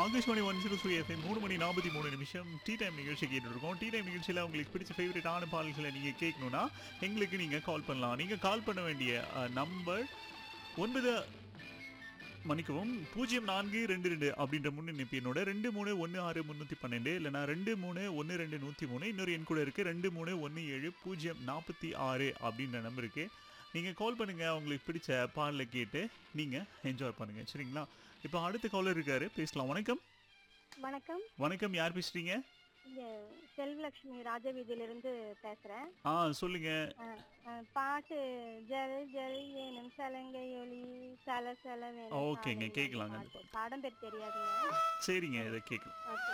Akashvani one zero three FM மூணு மணி நாற்பத்தி மூணு நிமிஷம் டீ டைம் நிகழ்ச்சி கேட்டுட்டு இருக்கோம் டீ டைம் நிகழ்ச்சியில் உங்களுக்கு பிடிச்ச ஃபேவரட்டான பாடல்களை நீங்கள் கேட்கணும்னா எங்களுக்கு நீங்கள் கால் பண்ணலாம் நீங்கள் கால் பண்ண வேண்டிய நம்பர் ஒன்பது மன்னிக்கவும் பூஜ்ஜியம் நான்கு ரெண்டு ரெண்டு அப்படின்ற முன்னிணைப்பு என்னோட ரெண்டு மூணு ஒன்று ஆறு முந்நூற்றி பன்னெண்டு இல்லைனா ரெண்டு மூணு ஒன்று ரெண்டு நூற்றி மூணு இன்னொரு எண் கூட இருக்குது ரெண்டு மூணு ஒன்று ஏழு பூஜ்ஜியம் நாற்பத்தி ஆறு அப்படின்ற நம்பருக்கு நீங்கள் கால் பண்ணுங்கள் உங்களுக்கு பிடிச்ச பாடலை கேட்டு நீங்கள் என்ஜாய் பண்ணுங்கள் சரிங்களா இப்போ அடுத்த காலர் இருக்காரு பேசலாம் வணக்கம் வணக்கம் வணக்கம் யார் பேசுறீங்க இங்க செல்வலட்சுமி ராஜவீதியிலிருந்து பேசுறேன் ஆ சொல்லுங்க அஹ், அஹ், பாட்டு ஜல் ஜல் வேணும் சலங்கை ஒளி சல சல வேணும் ஓகேங்க, சாலை கேட்கலாங்க. பாட்டு. பாடம் பேர் தெரியாதுங்க சரிங்க இதை கேட்கலாம் ஓகே